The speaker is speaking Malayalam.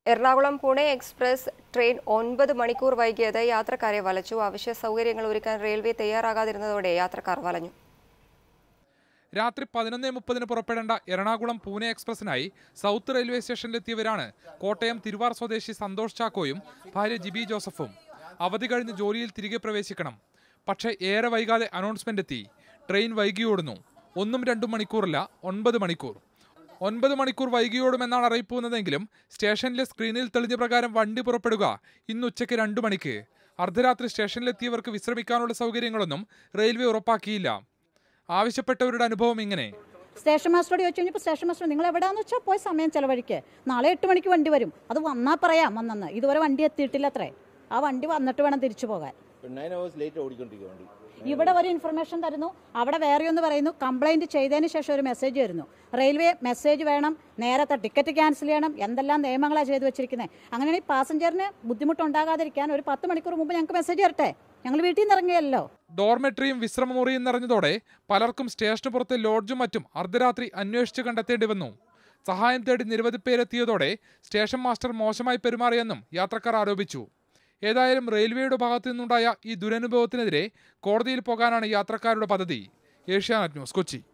എറണാകുളം പുണെ എക്സ്പ്രസ് ട്രെയിൻ ഒൻപത് മണിക്കൂർ വൈകിയത് യാത്രക്കാരെ വലച്ചു അവശ്യ സൗകര്യങ്ങൾ ഒരുക്കാൻ റെയിൽവേ തയ്യാറാകാതിരുന്നതോടെ യാത്രക്കാർ വലഞ്ഞു രാത്രി പതിനൊന്ന് മുപ്പതിന് പുറപ്പെടേണ്ട എറണാകുളം പൂനെ എക്സ്പ്രസിനായി സൗത്ത് റെയിൽവേ സ്റ്റേഷനിലെത്തിയവരാണ് കോട്ടയം തിരുവാർ സ്വദേശി സന്തോഷ് ചാക്കോയും ഭാര്യ ജിബി ജോസഫും അവധി കഴിഞ്ഞ് ജോലിയിൽ തിരികെ പ്രവേശിക്കണം പക്ഷേ ഏറെ വൈകാതെ അനൗൺസ്മെന്റ് എത്തി ട്രെയിൻ വൈകിയോടുന്നു ഒന്നും രണ്ടും മണിക്കൂറല്ല ഒൻപത് മണിക്കൂർ ഒൻപത് മണിക്കൂർ വൈകിയോടുമെന്നാണ് അറിയിപ്പ് വന്നതെങ്കിലും സ്റ്റേഷനിലെ സ്ക്രീനിൽ തെളിഞ്ഞ പ്രകാരം വണ്ടി പുറപ്പെടുക ഇന്ന് ഉച്ചയ്ക്ക് രണ്ടു മണിക്ക് അർദ്ധരാത്രി സ്റ്റേഷനിലെത്തിയവർക്ക് വിശ്രമിക്കാനുള്ള സൗകര്യങ്ങളൊന്നും റെയിൽവേ ഉറപ്പാക്കിയില്ല ആവശ്യപ്പെട്ടവരുടെ അനുഭവം ഇങ്ങനെ സ്റ്റേഷൻ മാസ്റ്ററോട് ചോദിച്ചു കഴിഞ്ഞപ്പോൾ സ്റ്റേഷൻ മാസ്റ്റർ നിങ്ങൾ എവിടെയാണെന്ന് വെച്ചാൽ പോയി സമയം ചെലവഴിക്ക് നാളെ എട്ട് മണിക്ക് വണ്ടി വരും അത് വന്നാൽ പറയാം വന്നെന്ന് ഇതുവരെ വണ്ടി എത്തിയിട്ടില്ല അത്രേ ആ വണ്ടി വന്നിട്ട് വേണം തിരിച്ചു പോകാൻ നയൻ അവേഴ്സ് ലേറ്റ് ഓടിക്കൊണ്ടിരിക്കുക വണ്ടി ഇവിടെ ഒരു ഇൻഫർമേഷൻ തരുന്നു അവിടെ വേറെ ഒന്ന് പറയുന്നു കംപ്ലൈന്റ് ചെയ്തതിന് ശേഷം ഒരു മെസ്സേജ് വരുന്നു റെയിൽവേ മെസ്സേജ് വേണം നേരത്തെ ടിക്കറ്റ് ക്യാൻസൽ ചെയ്യണം എന്തെല്ലാം നിയമങ്ങളാണ് ചെയ്തു വെച്ചിരിക്കുന്നത് അങ്ങനെയാണെങ്കിൽ പാസഞ്ചറിന് ബുദ്ധിമുട്ടുണ്ടാകാതിരിക്കാൻ ഒരു പത്ത് മണിക്കൂർ മുമ്പ് ഞങ്ങൾക്ക് മെസ്സേജ് വരട്ടെ ഞങ്ങൾ വീട്ടിൽ നിന്ന് ഇറങ്ങിയല്ലോ ഡോർമെട്രിയും വിശ്രമമുറിയും നിറഞ്ഞതോടെ പലർക്കും സ്റ്റേഷന് പുറത്തെ ലോഡ്ജും മറ്റും അർദ്ധരാത്രി അന്വേഷിച്ച് കണ്ടെത്തേണ്ടി വന്നു സഹായം തേടി നിരവധി പേരെത്തിയതോടെ സ്റ്റേഷൻ മാസ്റ്റർ മോശമായി പെരുമാറിയെന്നും യാത്രക്കാർ ആരോപിച്ചു ഏതായാലും റെയിൽവേയുടെ ഭാഗത്തു നിന്നുണ്ടായ ഈ ദുരനുഭവത്തിനെതിരെ കോടതിയിൽ പോകാനാണ് യാത്രക്കാരുടെ പദ്ധതി ഏഷ്യാനെറ്റ് ന്യൂസ് കൊച്ചി